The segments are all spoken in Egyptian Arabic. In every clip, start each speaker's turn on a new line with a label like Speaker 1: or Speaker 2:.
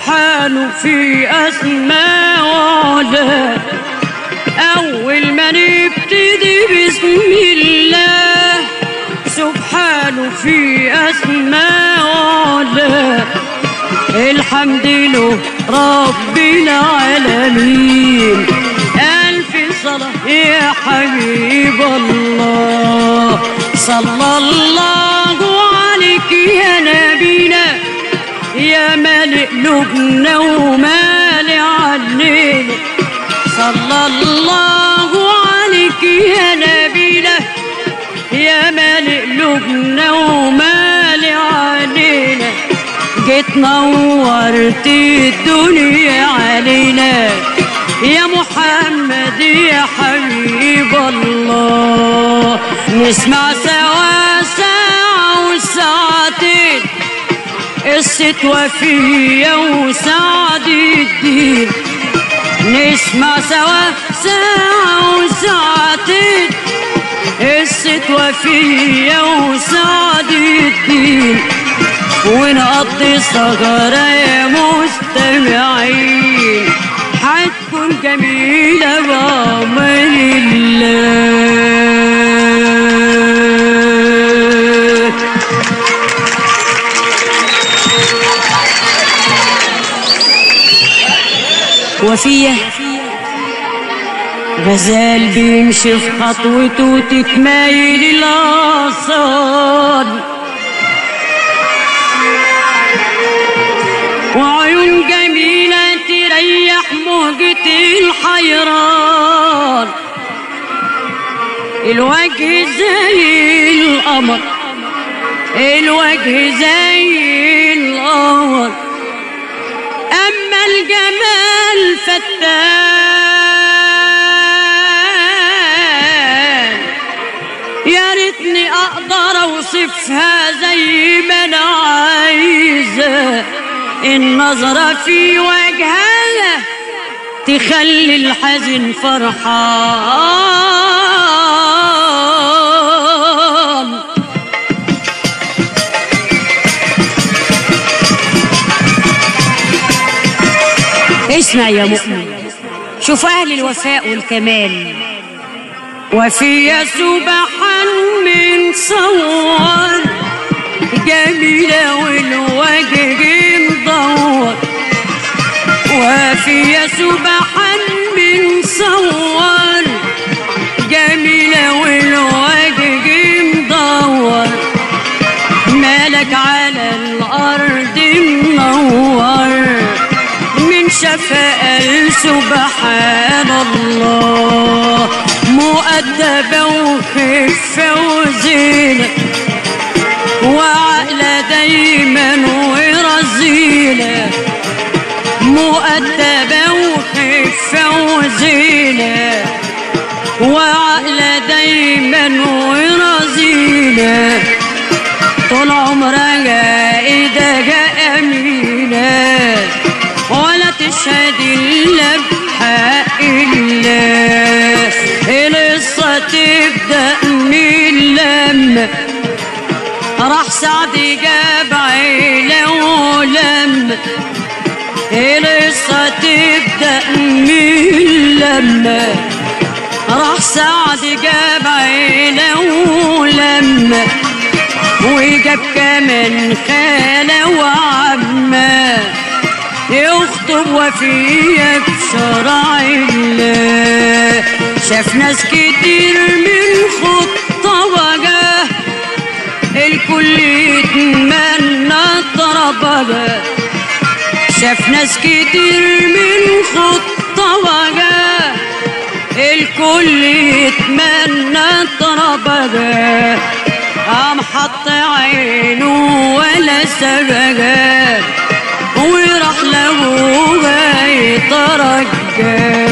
Speaker 1: سبحانه في أسماء وعلا أول ما نبتدي بسم الله سبحانه في أسماء وعلا الحمد له رب العالمين ألف صلاة يا حبيب الله صلى الله عليك يا نبينا يا ملء لبنا ومالي عنينا صلى الله عليك يا نبينا يا ملء لبنا ومالي علينا جيت نورت الدنيا علينا يا محمد يا حبيب الله نسمع سوا ساعة وساعتين قصة وفية وسعد الدين نسمع سوا ساعة وساعتين قصة وفية وسعد الدين ونقضي سهرة يا مستمعين حتكون جميلة بأمر الله وفيه غزال بيمشي في خطوته تتمايل الأصال وعيون جميلة تريح موجة الحيران الوجه زي القمر الوجه زي القمر أما الجمال فتان يا ريتني أقدر أوصفها زي ما أنا عايزة النظرة في وجهها تخلي الحزن فرحان اسمع يا مؤمن شوف أهل الوفاء والكمال وفي سبحان من صور جميلة والوجه مدور وفي سبحان من صور جميلة والوجه مدور مالك على الأرض منور من شفاء سبحان الله مؤدبة وخفة وزينة وعقلة دايما ورزينة مؤدبة وخفة وزينة وعقلة دايما ورزينة طول عمرها إيدها أمينة ولا تشهد إلا بحق الله القصة تبدأ من لما راح سعد جاب عيلة ولما القصة تبدأ من لما راح سعد جاب عيلة ولما وجاب كمان خالة وعمة يخطب وفية بشرع الله شاف ناس كتير من خطة وجاه الكل يتمنى طربها شاف ناس كتير من خطة وجاه الكل يتمنى طربها قام حط عينه ولا سبقها وراح لابوها يترجى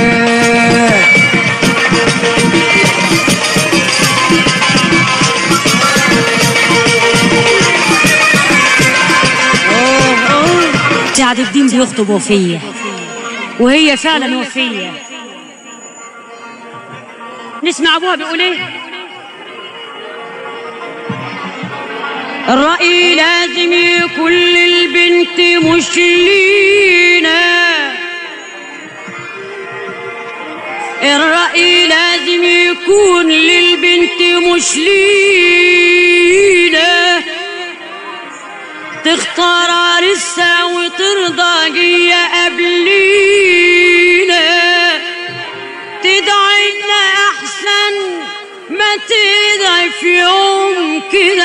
Speaker 1: سعد الدين بيخطب وفية وهي فعلا وفية نسمع ابوها بيقول ايه الرأي لازم يكون للبنت مش لينا الرأي لازم يكون للبنت مش لينا تختار عرسها وترضى جية قبلينا تدعي لنا أحسن ما تدعي في يوم كده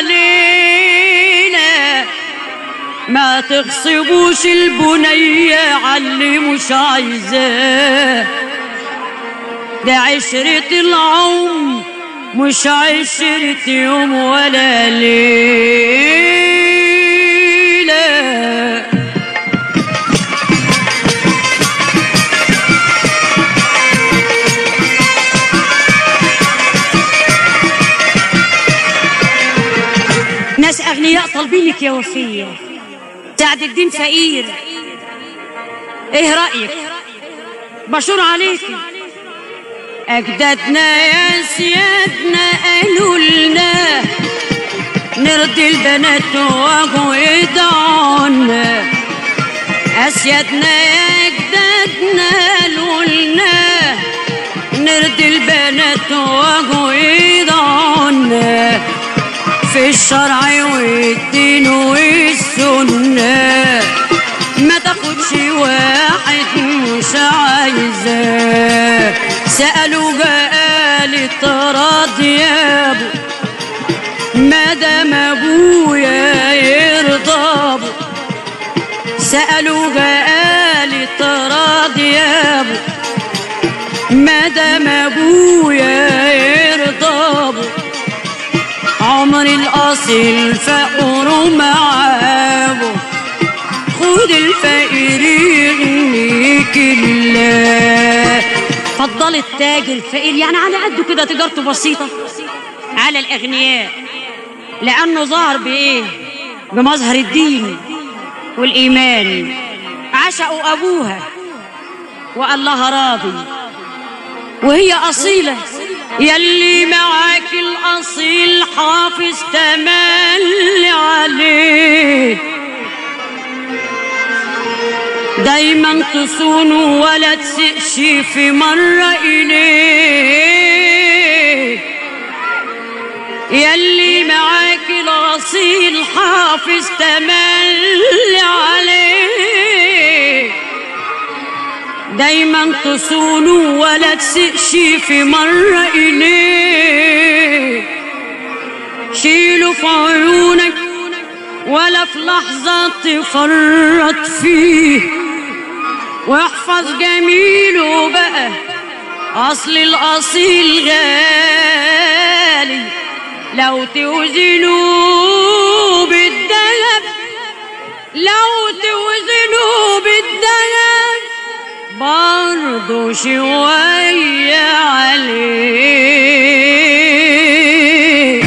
Speaker 1: علينا ما تغصبوش البنية عاللي مش عايزاه ده عشرة العمر مش عشرة يوم ولا ليلة ناس أغنياء طالبينك يا وفية سعد الدين فقير ايه رأيك بشور عليك أجدادنا يا سيادنا قالوا لنا نرضي البنات وهو يدعونا أسيادنا يا أجدادنا قالوا لنا نرضي البنات وهو يدعونا في الشرع والدين والسنة ما تاخدش واحد مش عايزاه سألوا قالت راضي يا ابو ما دام ابويا يرضى ابو سألوا قالت راضي يا ابو ما دام ابويا يرضى ابو عمر الاصيل فقر معاه خد الفقير يغنيك الله فضل التاجر الفقير يعني على قده كده تجارته بسيطة على الأغنياء لأنه ظهر بإيه؟ بمظهر الدين والإيمان عشقوا أبوها وقال لها راضي وهي أصيلة يلي معاك الأصيل حافظ تملي عليه دايما تصونه ولا تسقش في مرة إليه يلي معاك الأصيل حافظ تملي عليه دايما تصونه ولا تسقش في مرة إليه شيله في عيونك ولا في لحظة تفرط فيه واحفظ جميله بقى أصل الأصيل غالي لو توزنوا بالدهب لو توزنوا بالدهب برضو شوية عليه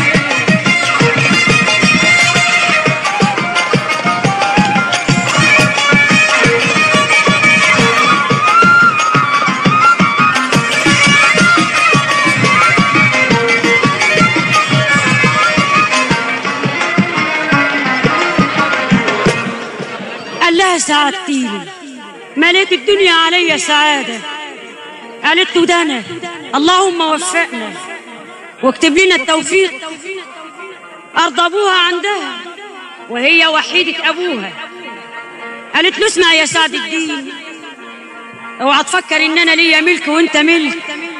Speaker 1: قال لها سعادتيني مليت الدنيا علي سعادة قالت له ده أنا اللهم وفقنا واكتب لنا التوفيق أرضى أبوها عندها وهي وحيدة أبوها قالت له اسمع يا سعد الدين اوعى تفكر ان انا ليا ملك وانت ملك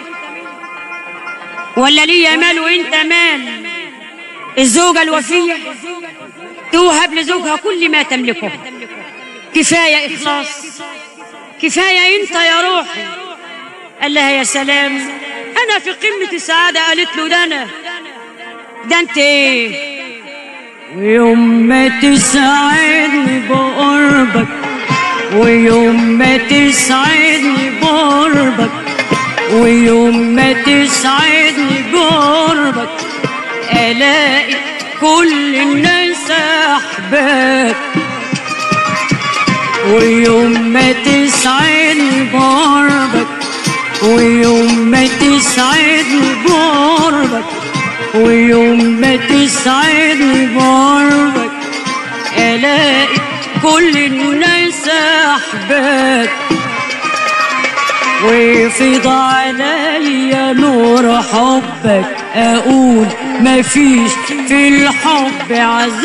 Speaker 1: ولا ليا مال وانت مال الزوجة الوفية توهب لزوجها كل ما تملكه كفاية إخلاص كفاية أنت يا روحي قال لها يا سلام أنا في قمة السعادة قالت له ده أنا ده أنت إيه ويوم ما تسعدني بقربك ويوم ما تسعدني بقربك ويوم ما تسعدني بقربك ألاقي كل الناس أحباب ويوم ما تسعدني بقربك ويوم ما تسعدني بقربك ويوم ما تسعدني بقربك الاقي كل الناس احبك ويفيض عليا نور حبك اقول مفيش في الحب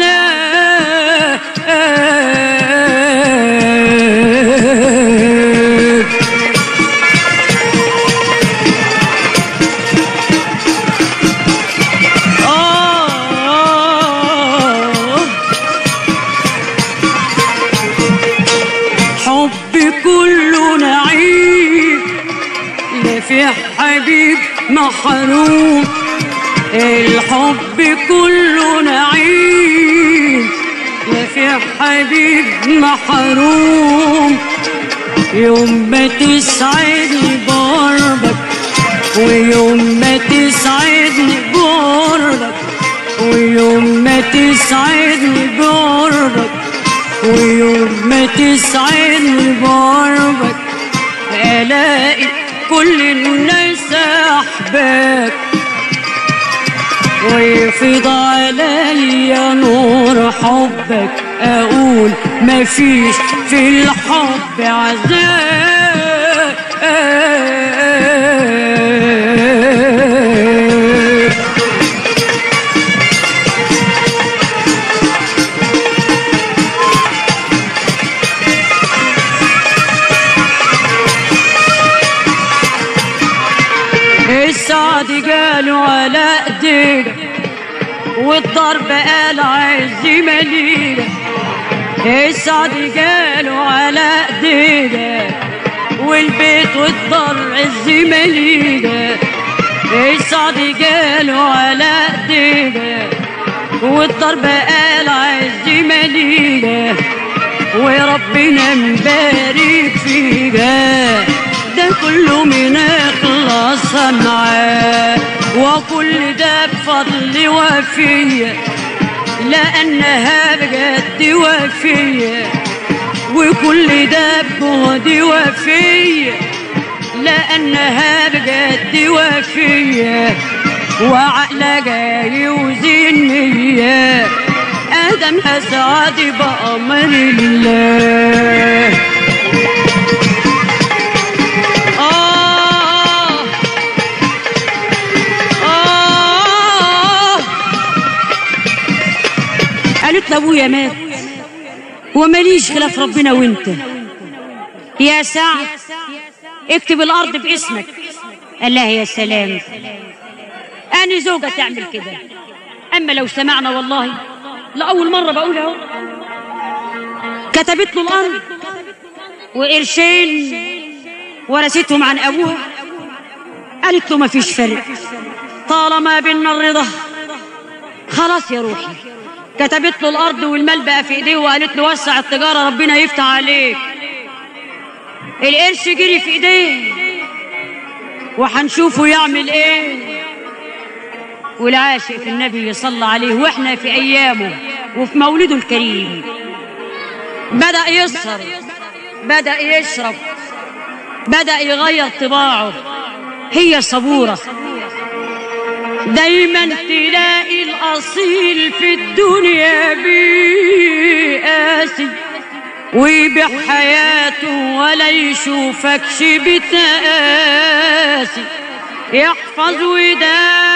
Speaker 1: عذاب آه حب كله نعيم لا في حبيب محروم الحب كله نعيم لا في حبيب محروم يوم ما تسعدني بقربك ويوم ما تسعدني بقربك ويوم ما تسعدني بقربك ويوم ما تسعدني بقربك الاقي كل الناس احبك ويفيض عليا نور حبك اقول مفيش في الحب عذاب السعد قالوا على ايدينا والضرب قال عز ملينا السعد قالوا على ايدينا والبيت والضر عز ملينا السعد قالوا على ايدينا والضرب قال عز ملينا وربنا مبارك فيها ده كله من اخلاص معاه وكل ده بفضل وفيه لانها بجد وفيه وكل ده بجهد وفيه لانها بجد وفيه وعقل جاي وزنيه ادم اسعد بامر الله آه آه قالت له ابويا مات وماليش خلاف ربنا وانت يا سعد اكتب الارض باسمك قال لها يا سلام انا زوجة تعمل كده اما لو سمعنا والله لاول مرة بقولها اهو كتبت له الارض وقرشين ورثتهم عن ابوها قالت له ما فيش فرق طالما بينا الرضا خلاص يا روحي كتبت له الارض والمال بقى في ايديه وقالت له وسع التجاره ربنا يفتح عليك القرش جري في ايديه وهنشوفه يعمل ايه والعاشق في النبي صلى عليه واحنا في ايامه وفي مولده الكريم بدا يسهر بدا يشرب بدا يغير طباعه هي صبوره دايما تلاقي الاصيل في الدنيا بيقاسي ويبيع حياته ولا يشوفكش بتقاسي يحفظ ودانك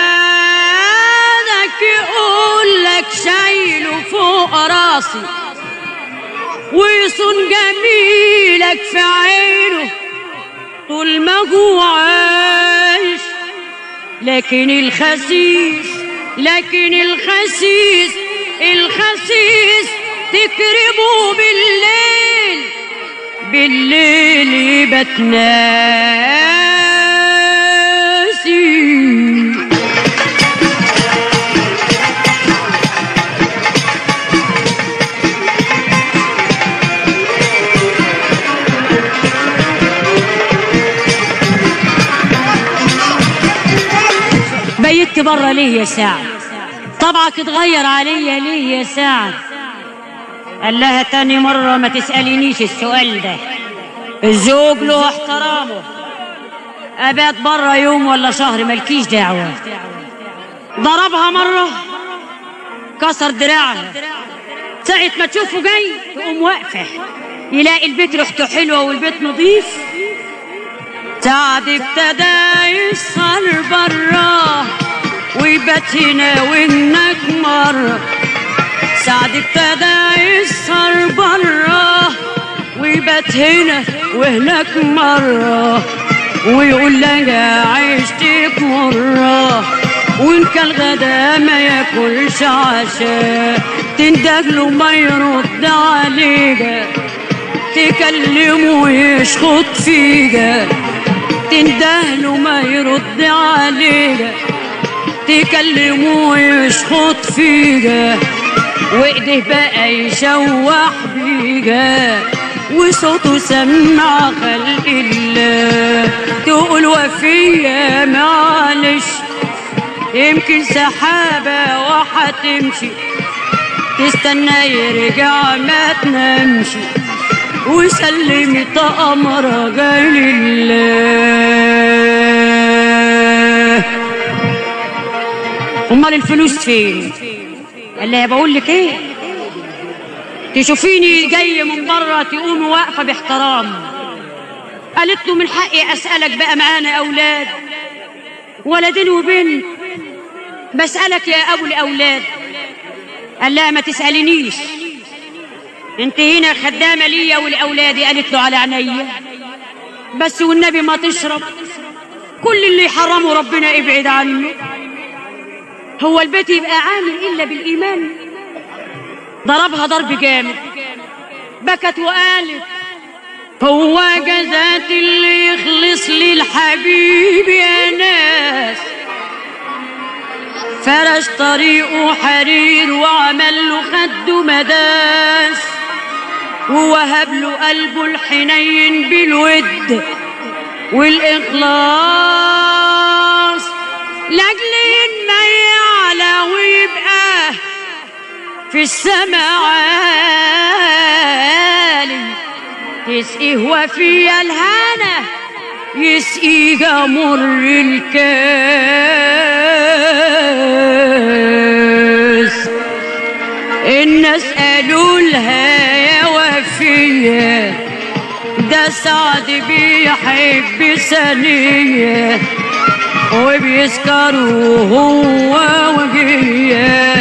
Speaker 1: يقول لك شايله فوق راسي ويصون جميلك في عينه طول ما هو عايش لكن الخسيس لكن الخسيس الخسيس تكرمه بالليل بالليل يبقى ناسي بيت برا ليه يا سعد طبعك اتغير عليا ليه يا سعد قال لها تاني مرة ما تسألينيش السؤال ده الزوج له احترامه أبات برا يوم ولا شهر ملكيش دعوة ضربها مرة كسر دراعها ساعة ما تشوفه جاي تقوم واقفة يلاقي البيت ريحته حلوة والبيت نظيف سعد ابتدى يسهر برا ويبات هنا وهناك مرة سعد ابتدى يسهر برا ويبات هنا وهناك مرة ويقول لها عشتك مرة وإن كان غدا ما ياكلش عشاء تندهله ما يرد عليها تكلمه ويشخط فيها تندهله ما يرد عليها تكلمه ويشخط فيها وايديه بقى يشوح بيها وصوته سمع خلق الله تقول وفية معلش يمكن سحابة وحتمشي تستنى يرجع ما تنامش وسلمت أمرك لله أمال الفلوس فين؟ قال لها بقول لك إيه؟ تشوفيني جاي من بره تقومي واقفة باحترام قالت له من حقي أسألك بقى معانا أولاد ولدين وبنت بسألك يا أبو الأولاد قال لها ما تسألنيش انت هنا خدامة ليا ولأولادي قالت له على عينيا بس والنبي ما تشرب كل اللي حرمه ربنا ابعد عنه هو البيت يبقى عامل إلا بالإيمان ضربها ضرب جامد بكت وقالت هو جزات اللي يخلص للحبيب يا ناس فرش طريقه حرير وعمل له خده مداس ووهب له قلبه الحنين بالود والإخلاص لأجل إنه يعلى ويبقى في السماء عالي تسقيه وفي الهنا يسقيه مر الكاس الناس قالوا لها يا وفية ده سعد بيحب ثانية وبيسكروا هو وهي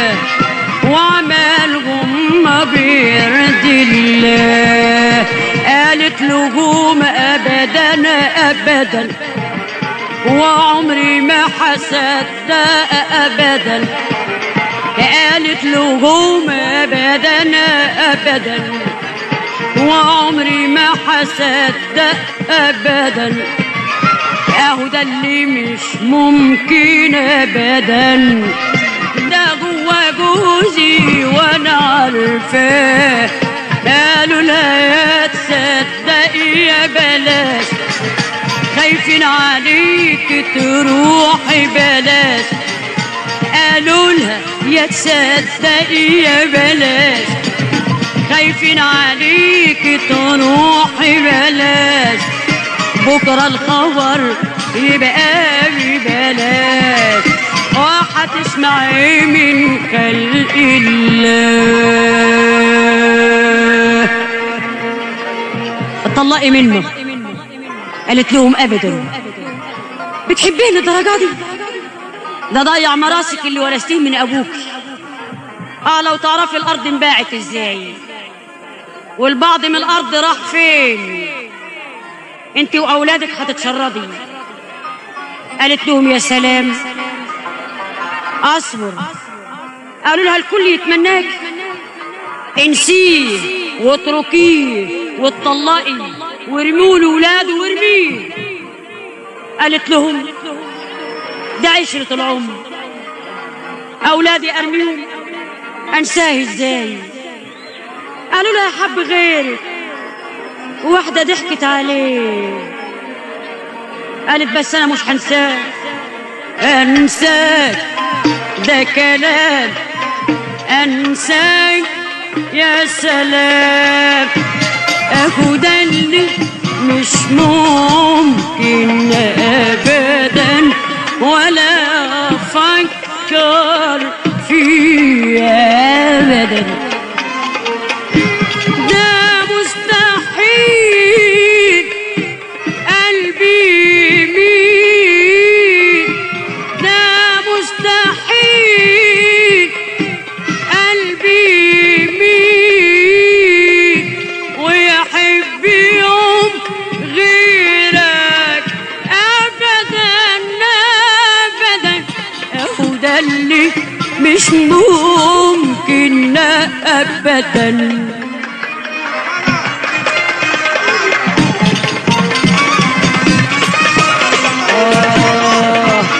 Speaker 1: وعمالهم ما بيرضي الله قالت لجوم ابدا ابدا وعمري ما حصدق ابدا قالت لجوم ابدا ابدا وعمري ما حصدق ابدا اهو ده اللي مش ممكن ابدا ده جوا جوزي وانا عارفاه قالوا لا يا تصدقي يا بلاش خايفين عليك تروحي بلاش قالوا لها يا تصدقي يا بلاش خايفين عليك تروحي بلاش بكرة الخبر يبقى ببلاش وهتسمعي من خلق الله اتطلقي منه قالت لهم ابدا بتحبيه للدرجه دي ده ضيع مراسك اللي ورثتيه من ابوك اه لو تعرفي الارض انباعت ازاي والبعض من الارض راح فين انت واولادك هتتشردي قالت لهم يا سلام اصبر قالوا لها الكل يتمناك انسيه واتركيه واتطلقي وارموا له ولاده وارميه قالت لهم ده عشرة العمر أولادي أرميهم أنساه إزاي قالوا لها حب غيرك واحدة ضحكت عليه قالت بس أنا مش هنساه أنساك ده كلام أنساك يا سلام أهو ده اللي مش ممكن أبدا ولا أفكر مش ممكن لا ابدا آه.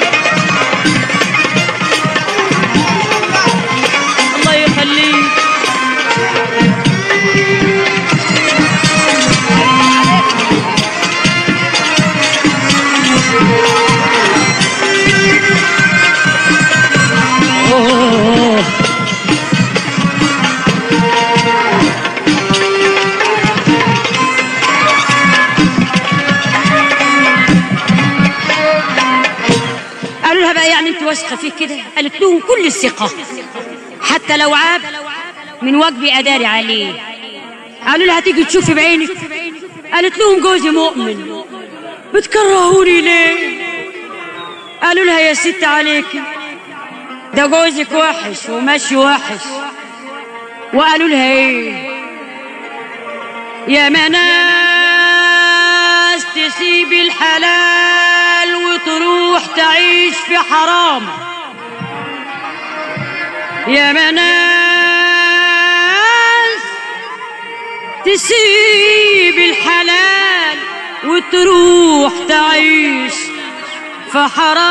Speaker 1: الله يخليك أوه. قالوا لها بقى يعني انت واثقه فيه كده قالت لهم كل الثقه حتى لو عاب من واجبي اداري عليه قالوا لها تيجي تشوفي بعينك قالت لهم جوزي مؤمن بتكرهوني ليه قالوا لها يا ست عليكي ده جوزك وحش وماشي وحش وقالوا لها ايه يا مناس تسيب الحلال وتروح تعيش في حرام يا مناس تسيب الحلال وتروح تعيش في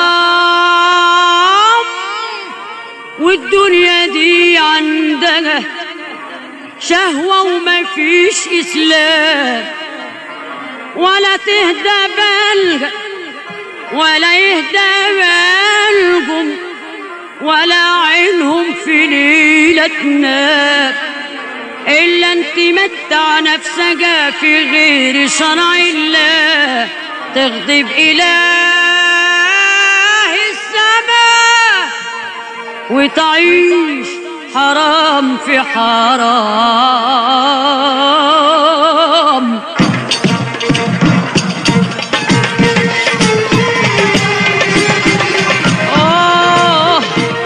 Speaker 1: حرام والدنيا دي عندها شهوة وما فيش إسلام ولا تهدى بالها ولا يهدى بالهم ولا عينهم في ليلة تنام إلا انت متع نفسك في غير شرع الله تغضب إله السماء وتعيش حرام في حرام آه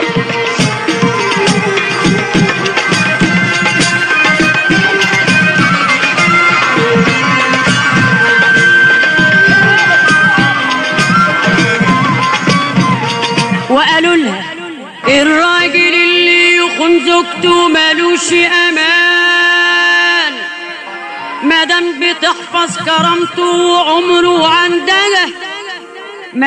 Speaker 1: وقالوا لها الراجل اللي يخون زوجته ملوش امان مادام بتحفظ كرامته وعمره عندها ما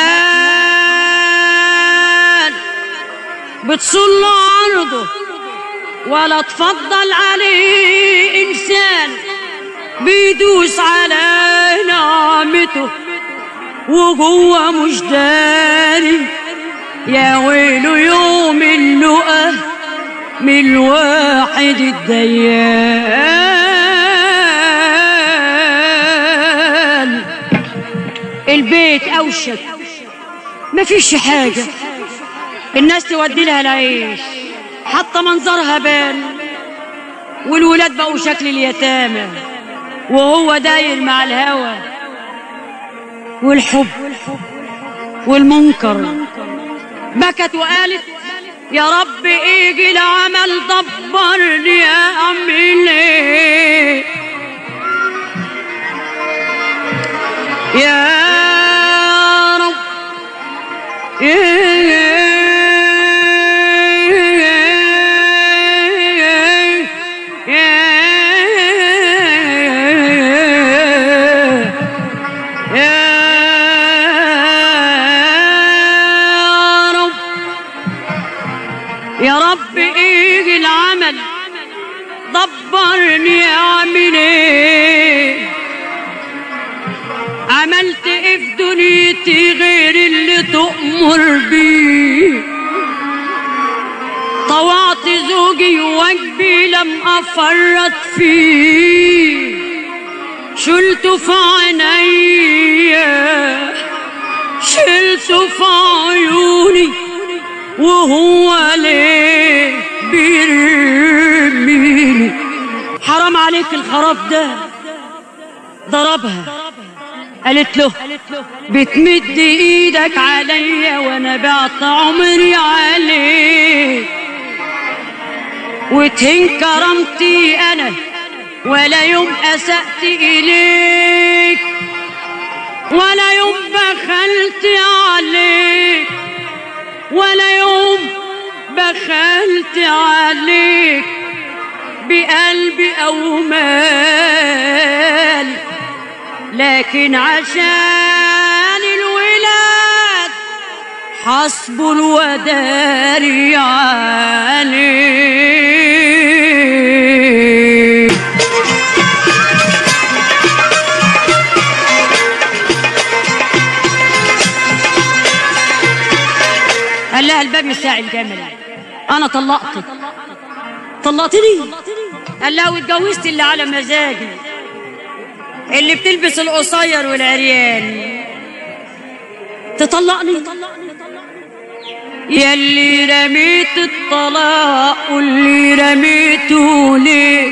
Speaker 1: تهان بتصل عرضه ولا تفضل عليه انسان بيدوس على نعمته وجوه مش داري يا ويله يوم اللقى من الواحد الديان البيت اوشك مفيش حاجة الناس تودي لها العيش حتى منظرها بان والولاد بقوا شكل اليتامى وهو داير مع الهوى والحب والمنكر بكت وقالت يا رب ايجي العمل دبرني اعمل ايه يا رب يا رب يا رب ايه العمل دبرني اعمل ايه عملت ايه في دنيتي غير اللي تؤمر بيه طوعت زوجي وواجبي لم افرط فيه شلته في عينيا شلته في عيوني وهو ليه بيرميني حرام عليك الخراب ده ضربها قالت له بتمد ايدك عليا وانا بعت عمري عليك وتهين كرامتي انا ولا يوم اسأت اليك ولا يوم بخلت عليك ولا يوم بخلت دخلت عليك بقلبي أو مال لكن عشان الولاد حسب الوداري عليك قال لها الباب مساعي الجمل انا طلقتك طلقتني قال لها واتجوزت اللي على مزاجي اللي بتلبس القصير والعريان تطلقني يلي رميت الطلاق واللي رميته ليه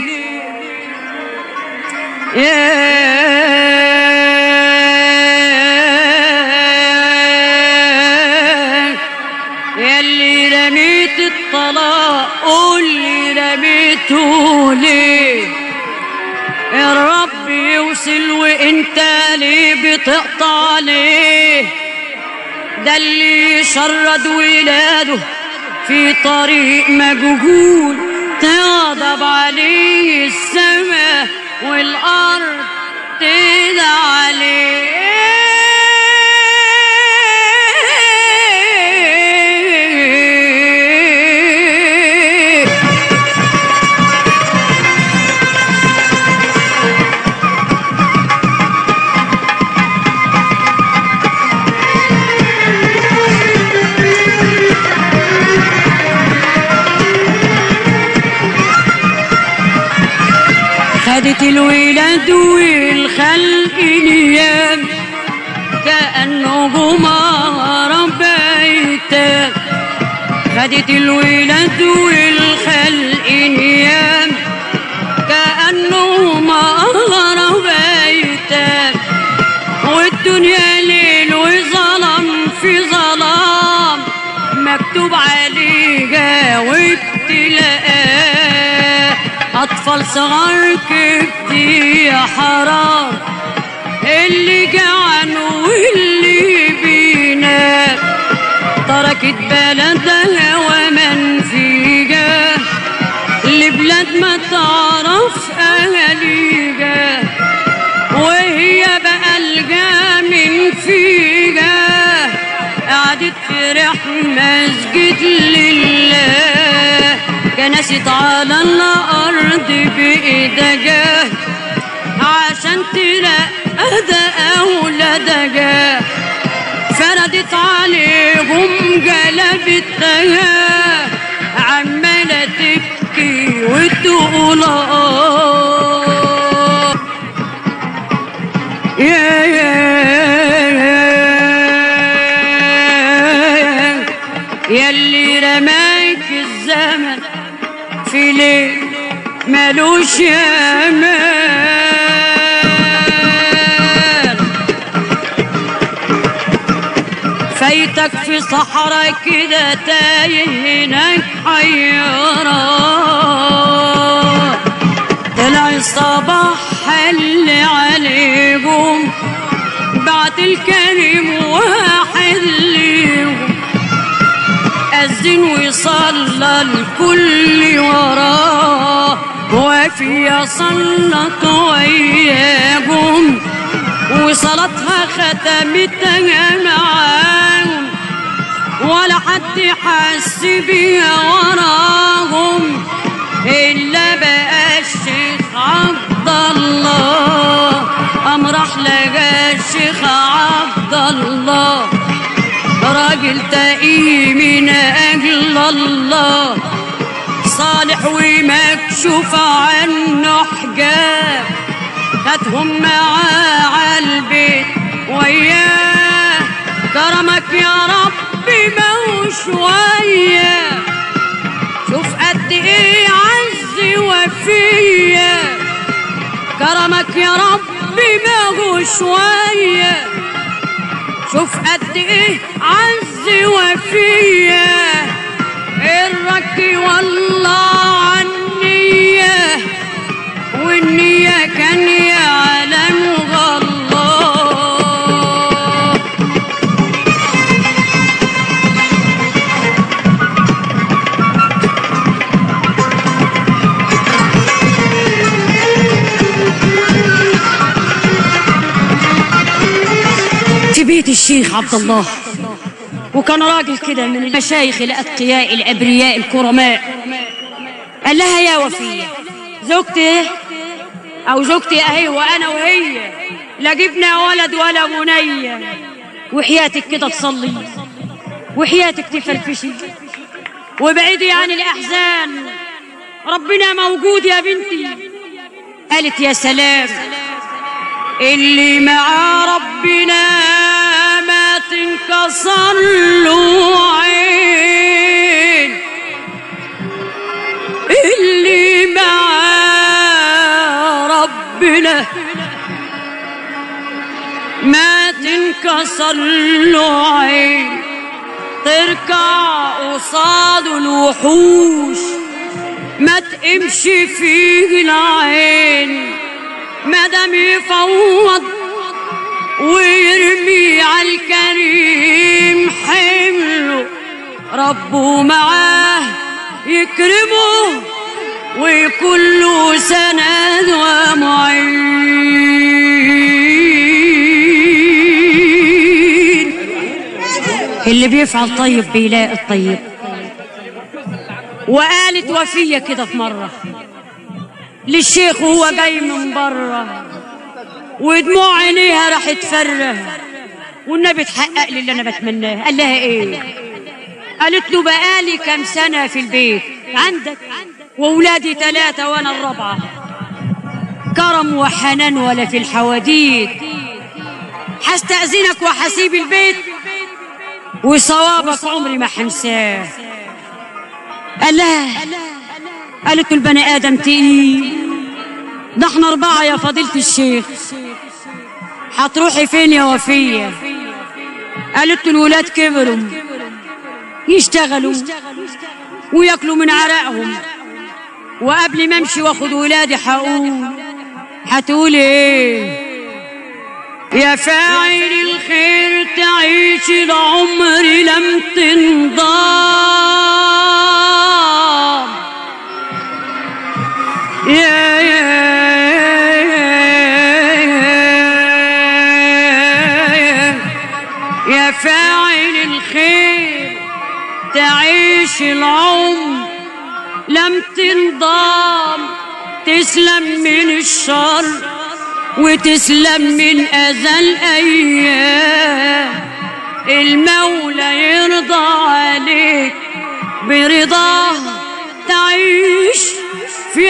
Speaker 1: يا يلي رميت الطلاق قولي رميته ليه الرب يوصل وانت ليه بتقطع ليه ده اللي شرد ولاده في طريق مجهول تغضب عليه السماء والارض تدعى عليه خدت الولاد والخلق نيام كأنهم ربيتان خدت الولاد والخلق نيام كأنهم ربيتان والدنيا ليل وظلم في ظلام مكتوب عليها وابتلاء أطفال صغار كبدي يا حرام اللي جعان واللي بينام تركت بلدها ومن فيها لبلاد ما تعرف أهاليها وهي بقى الجا من فيها قعدت فرح مسجد لله كنست على الأرض بإيدها عشان ترقد أولادها فردت عليهم جلبتها عمالة تبكي وتقول آه يا يا يلي رماك الزمن في ليل ملوش امان فايتك في صحراء كده تايه هناك حيران طلع الصباح حل عليهم بعت الكريم واحد ليهم أذن وصلى الكل وراه وفي صلت وياهم وصلاتها ختمتها معاهم ولا حد حس بيها وراهم إلا بقى الشيخ عبد الله أم راح لقى الشيخ عبد الله راجل تقي من أجل الله صالح ومكشوف عنه حجاب خدهم معاه عالبيت وياه كرمك يا ربي ما هو شوية شوف قد ايه عز وفية كرمك يا ربي ما هو شوية شوف قد ايه عز وفية الرك والله عنية والنية كان يعلمها الله الشيخ عبد الله وكان راجل كده من المشايخ الأتقياء الأبرياء الكرماء قال لها يا وفية زوجتي أو زوجتي أهي وأنا وهي لا جبنا ولد ولا منية وحياتك كده تصلي وحياتك تفرفشي وبعيدي عن الأحزان ربنا موجود يا بنتي قالت يا سلام اللي مع ربنا ما تنكسر له عين اللي مع ربنا ما تنكسر له عين تركع قصاد الوحوش ما تمشي فيه العين مدام يفوض ويرمي على الكريم حمله ربه معاه يكرمه ويكون له سند ومعين اللي بيفعل طيب بيلاقي الطيب وقالت وفية كده في مرة للشيخ وهو جاي من بره ودموع عينيها راح تفرغ والنبي تحقق لي اللي انا بتمناه قال لها ايه قالت له بقالي كم سنة في البيت عندك وولادي ثلاثة وانا الرابعة كرم وحنان ولا في الحواديت هستأذنك وحسيب البيت وصوابك عمري ما حنساه قال لها قالت له البني ادم تقيل ده احنا اربعه يا فضيله الشيخ هتروحي فين يا وفيه قالت له الولاد كبروا يشتغلوا وياكلوا من عرقهم وقبل ما امشي واخد ولادي هقول هتقولي ايه يا فاعل الخير تعيش العمر لم تنضام يا يا يا يا فاعل الخير تعيش العمر لم تنضام تسلم من الشر وتسلم من أذى الأيام المولى يرضى عليك برضاه تعيش في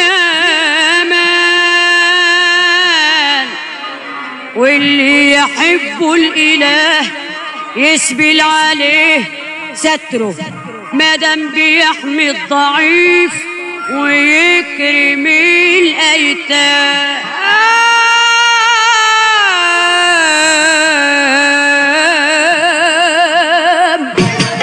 Speaker 1: أمان واللي يحب الإله يسبل عليه ستره مادام بيحمي الضعيف ويكرم الأيتام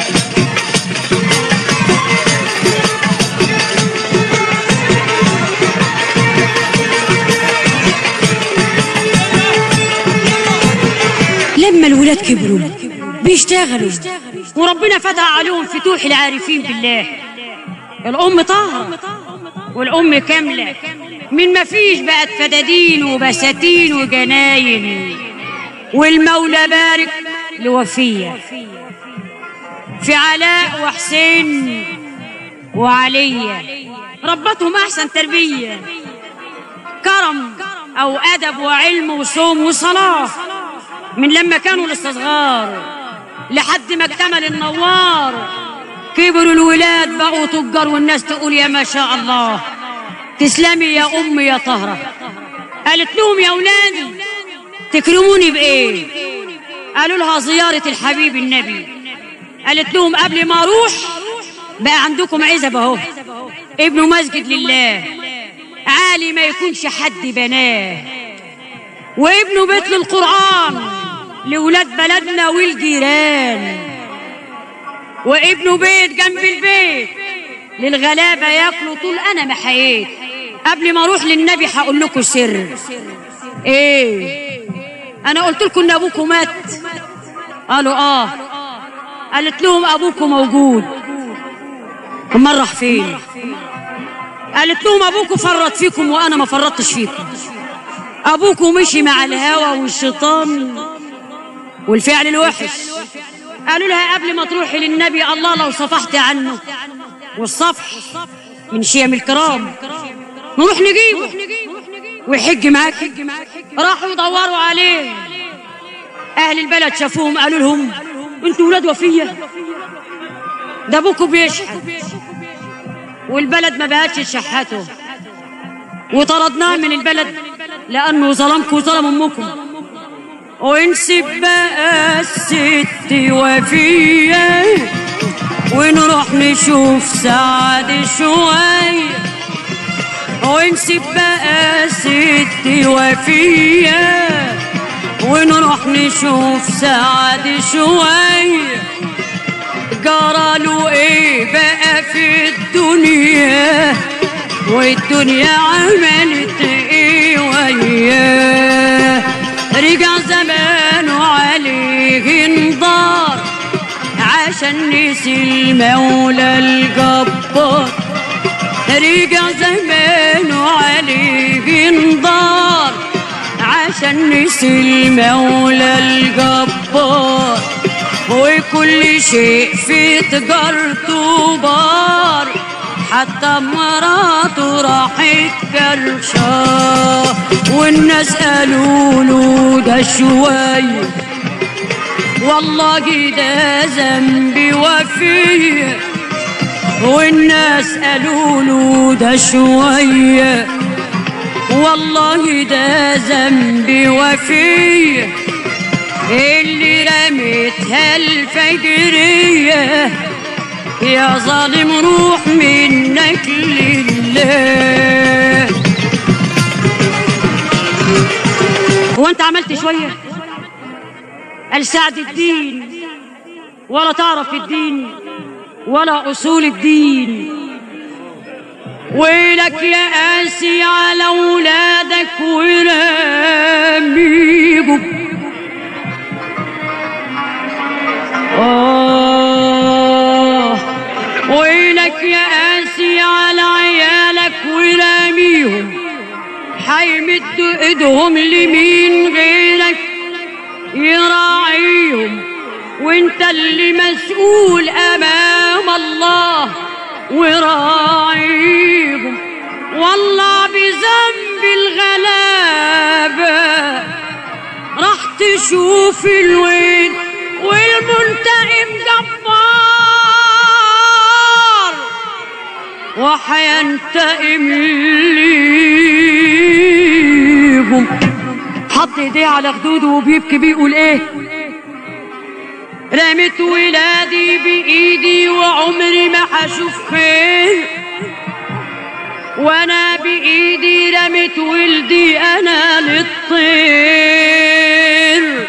Speaker 1: لما الولاد كبروا بيشتغلوا وربنا فتح عليهم فتوح العارفين بالله الأم طاهرة والأم كاملة من ما فيش بقت فدادين وبساتين وجناين والمولى بارك لوفية في علاء وحسين وعلية ربتهم أحسن تربية كرم أو أدب وعلم وصوم وصلاة من لما كانوا الاستصغار لحد ما اكتمل النوار كبروا الولاد بقوا تجار والناس تقول يا ما شاء الله تسلمي يا أمي يا طهرة قالت لهم يا أولادي تكرموني بإيه قالوا لها زيارة الحبيب النبي قالت لهم قبل ما أروح بقى عندكم عزب أهو ابنه مسجد لله عالي ما يكونش حد بناه وابنه بيت للقرآن لولاد بلدنا والجيران وابنه بيت جنب البيت للغلابة ياكلوا طول أنا ما حييت قبل ما أروح للنبي هقول لكم سر إيه أنا قلت لكم إن أبوكم مات قالوا آه قالت لهم أبوكم موجود أمال راح فين قالت لهم أبوكم فرط فيكم وأنا ما فرطتش فيكم أبوكم مشي مع الهوى والشيطان والفعل الوحش قالوا لها قبل ما تروحي للنبي الله لو صفحت عنه والصفح من شيم الكرام نروح نجيبه ويحج معاك راحوا يدوروا عليه اهل البلد شافوهم قالوا لهم انتوا ولاد وفيه ده ابوكوا بيشحت والبلد ما بقتش تشحته وطردناه من البلد لانه ظلمكم وظلم امكم ونسيب بقى الست وفيه ونروح نشوف سعد شويه ونسيب بقى ست وفيه ونروح نشوف سعد شويه جراله ايه بقى في الدنيا والدنيا عملت ايه وياه رجع زمانه عليه انضار عشان نسي المولى الجبار رجع زمانه عليه انضار عشان نسي المولى الجبار وكل شيء في تجارته بار حتى مراته راحت كرشاه والناس قالوا له ده شوية والله ده ذنبي وفيه والناس قالوا له ده شوية والله ده ذنبي وفيه اللي رميتها الفجرية يا ظالم روح منك لله هو انت عملت شوية قال سعد الدين ولا تعرف الدين ولا أصول الدين ويلك يا قاسي على أولادك وراميهم آه ويلك يا قاسي على عيالك وراميهم حيمدوا ايدهم لمين غيرك يراعيهم وانت اللي مسؤول امام الله وراعيهم والله بذنب الغلابه راح تشوف الويل والمنتقم جبار وحينتقم ليهم حط ايديه على خدوده وبيبكي بيقول ايه رميت ولادي بايدي وعمري ما هشوف خير وانا بايدي رميت ولدي انا للطير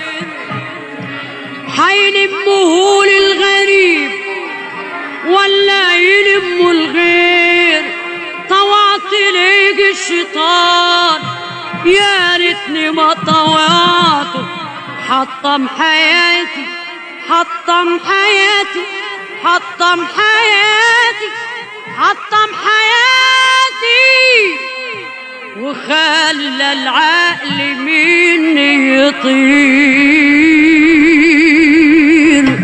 Speaker 1: حيلمه للغريب ولا يلموا الغير طوعت ليك الشيطان يا ريتني ما طوعته حطم حياتي حطم حياتي حطم حياتي حطم حياتي وخلى العقل مني يطير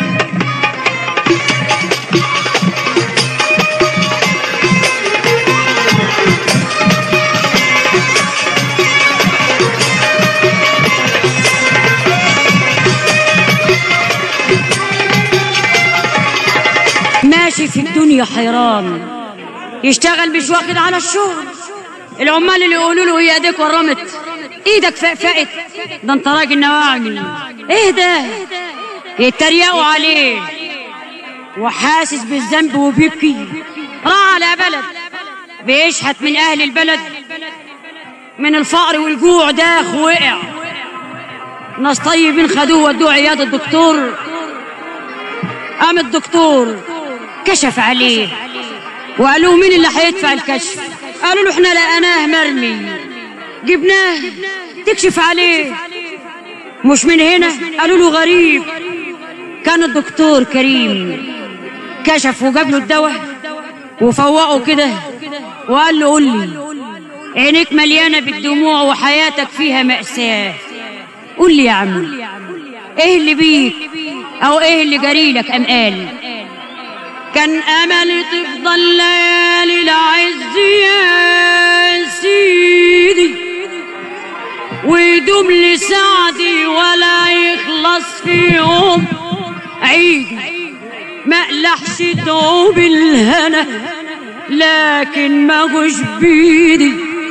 Speaker 1: ماشي في الدنيا حيران يشتغل مش واخد على الشغل العمال اللي يقولوا له هي ايديك ورمت ايدك فقفقت ده انت راجل نواعمي ايه ده يتريقوا عليه وحاسس بالذنب وبيبكي راح على بلد بيشحت من اهل البلد من الفقر والجوع داخ وقع ناس طيبين خدوه ودوه عياده الدكتور قام الدكتور كشف عليه وقالوا مين اللي هيدفع الكشف قالوا له احنا لقناه مرمي جبناه تكشف عليه مش من هنا قالوا له غريب كان الدكتور كريم كشف وجاب له الدواء وفوقه كده وقال له قول لي عينيك مليانه بالدموع وحياتك فيها مأساة قول لي يا عم ايه اللي بيك او ايه اللي جريلك ام قال كان املي تفضل ليالي العز يا سيدي ويدوم لي سعدي ولا يخلص في يوم عيدي ما اقلحش دوب الهنا لكن ما غش بيدي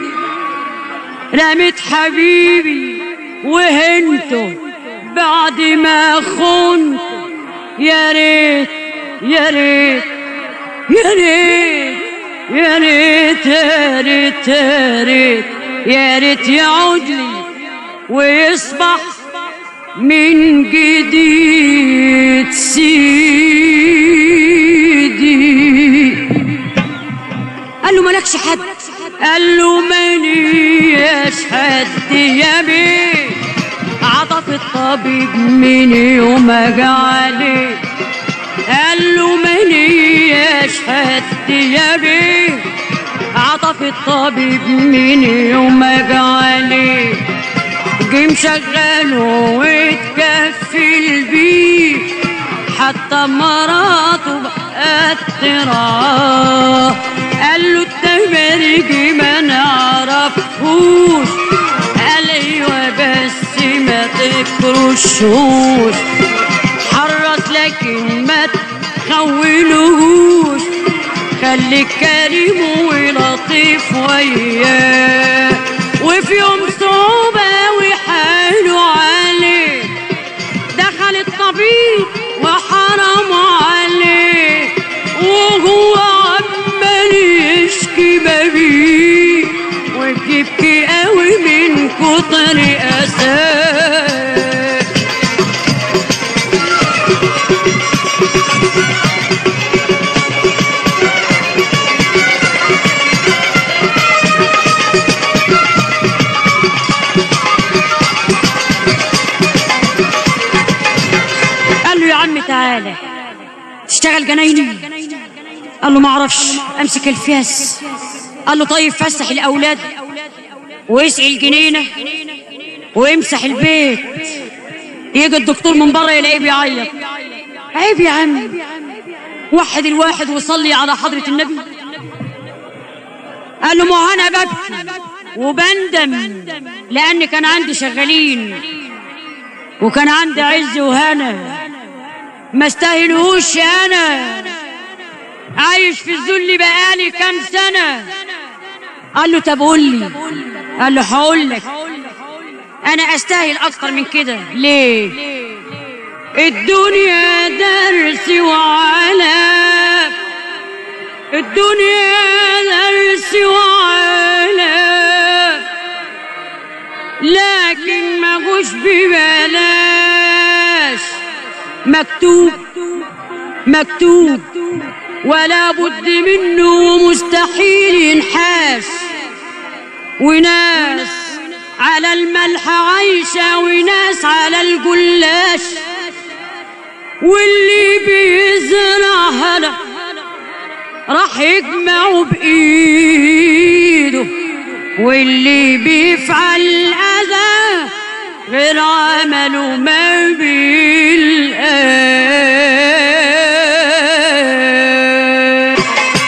Speaker 1: رميت حبيبي وهنته بعد ما خنت يا ريت يا ريت يا ريت يا ريت يا ريت يا ريت يا ريت يعود لي ويصبح من جديد سيدي قال له مالكش حد قال له ماليش حد يا بيه عطف الطبيب من يوم جعلي قال له ماليش حد يا بيه عطف الطبيب من يوم جعلي جه مشغله واتكفل بيه حتى مراته بقت تراه قال له التبرج ما نعرفوش قال ايوه بس ما تكرشوش حرص لكن ما تخولوش خليك كريم ولطيف وياه وفي يوم صعوبة وحاله عليه دخل الطبيب وحرم عليه وهو عمال يشكي بابيه ويبكي قوي من كتر أساه قال له يا عم تعالى تشتغل جنايني قال له ما اعرفش امسك الفاس قال له طيب فسح الاولاد ويسعي الجنينه ويمسح البيت يجي الدكتور من بره يلاقيه بيعيط عيب يا عم وحد الواحد وصلي على حضرة النبي قال له ما هو انا ببكي وبندم لان كان عندي شغالين وكان عندي عز وهنا ما استاهلهوش انا عايش في الذل بقالي كام سنه قال له طب قول لي قال له هقول لك انا استاهل اكتر من كده ليه الدنيا درس وعلام الدنيا درس وعلام لكن ما غش ببلاش مكتوب مكتوب ولا بد منه ومستحيل ينحاش وناس على الملح عايشة وناس على الجلاش واللي بيزرع هلا راح يجمعه بإيده واللي بيفعل أذى غير عمله ما بالآه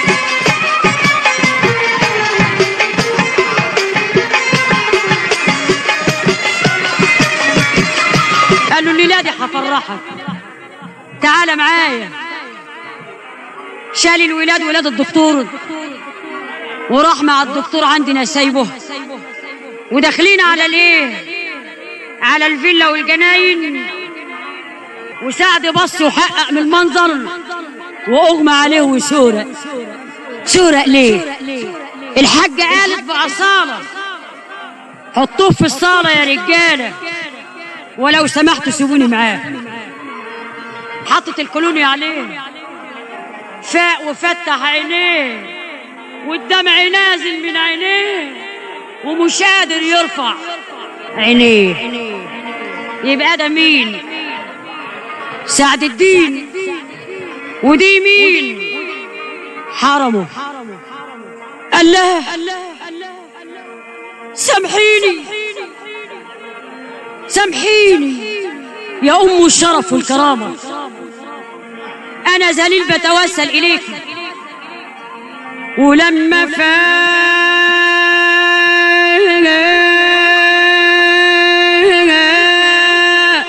Speaker 1: قال له الليلة دي هفرحك تعالى معايا شال الولاد ولاد الدكتور وراح مع الدكتور عندنا سايبه وداخلين على الايه على الفيلا والجناين وسعد بص وحقق من المنظر واغمى عليه وسورق سورق ليه الحاجة قالت بأصالة حطوه في الصالة يا رجالة ولو سمحتوا سيبوني معاه حطت الكولوني عليه فاق وفتح عينيه والدمع نازل من عينيه ومش قادر يرفع عينيه يبقى ده مين سعد الدين ودي مين حرمه الله سامحيني سامحيني يا أم الشرف والكرامة أنا ذليل بتوسل إليك ولما فاق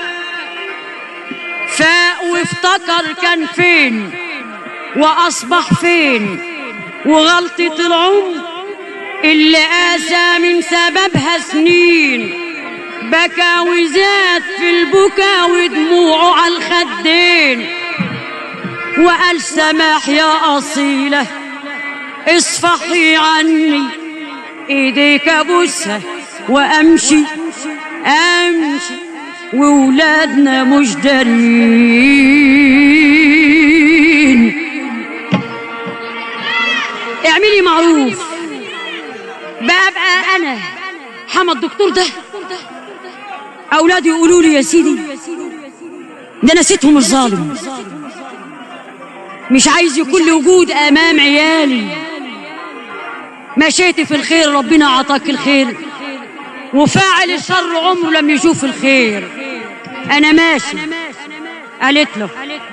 Speaker 1: فاق وافتكر كان فين وأصبح فين وغلطة العمر اللي قاسى من سببها سنين بكى وزاد في البكا ودموعه على الخدين وقال سماح يا أصيلة اصفحي عني ايديك ابوسها وامشي امشي وولادنا مش دارين اعملي معروف بقى بقى انا حمى الدكتور ده اولادي يقولوا لي يا سيدي ده نسيتهم الظالم مش عايز يكون لي وجود امام عيالي مشيت في الخير ربنا عطاك الخير وفاعل الشر عمره لم يشوف الخير انا ماشي قالت له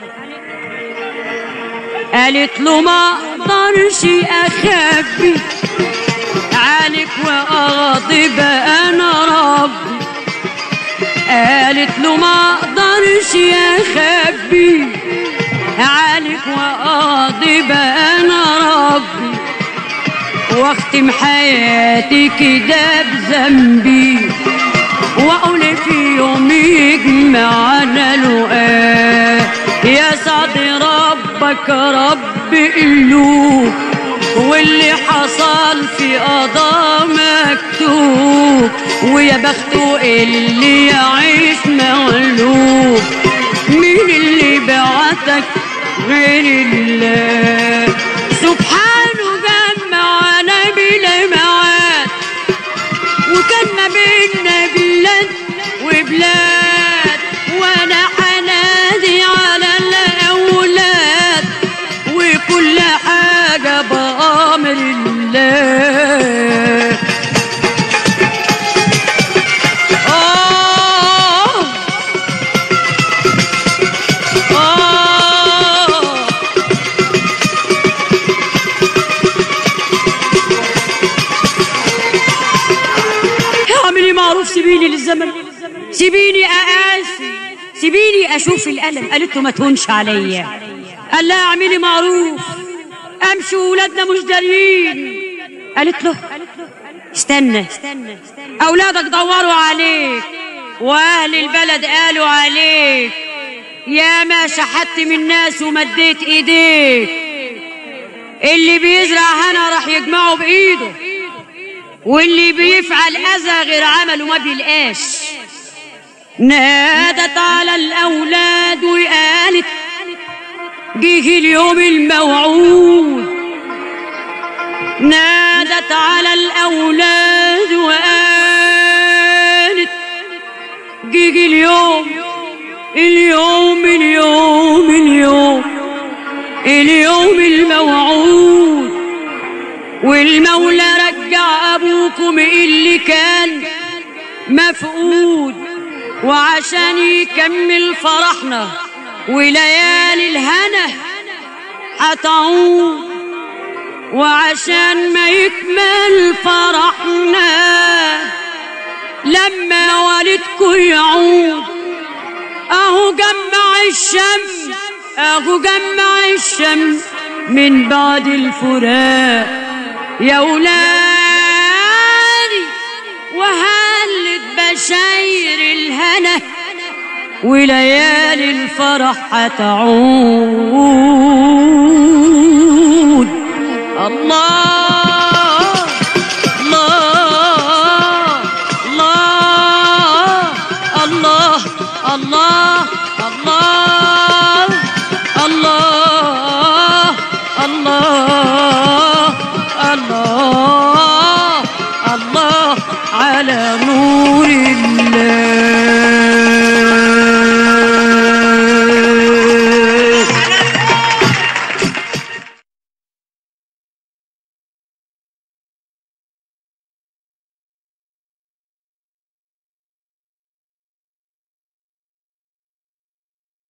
Speaker 1: قالت له ما اقدرش اخبي عليك واغضب انا ربي قالت له ما اقدرش اخبي عليك واغضب انا ربي واختم حياتي كده بذنبي واقول في يوم يجمعنا لقاه يا سعد ربك رب قلوب واللي حصل في قضاء مكتوب ويا بخته اللي يعيش مغلوب مين اللي بعتك غير الله سبحانه جمعنا بلا معاد وكان ما بينا بلاد وبلاد وانا حنادي على الاولاد وكل حاجه بامر الله آه آه اعملي معروف سيبيني للزمن سيبيني اقاسي سيبيني اشوف الالم قالت له ما تهونش عليا قال لها اعملي معروف امشي ولادنا مش دارين قالت له استنى اولادك دوروا عليك واهل البلد قالوا عليك يا ما شحت من الناس ومديت ايديك اللي بيزرع هنا راح يجمعه بايده واللي بيفعل اذى غير عمله ما بيلقاش نادت على الاولاد وقالت جه اليوم الموعود نادت على الاولاد وقالت جه اليوم اليوم اليوم اليوم اليوم الموعود والمولى رجع ابوكم اللي كان مفقود وعشان يكمل فرحنا وليالي الهنا هتعود وعشان ما يكمل فرحنا لما والدكم يعود اهو جمع الشمس اهو جمع الشمس من بعد الفراق يا ولادي وهلت بشاير الهنا وليالي الفرح هتعود الله الله الله الله الله الله الله الله الله الله على نور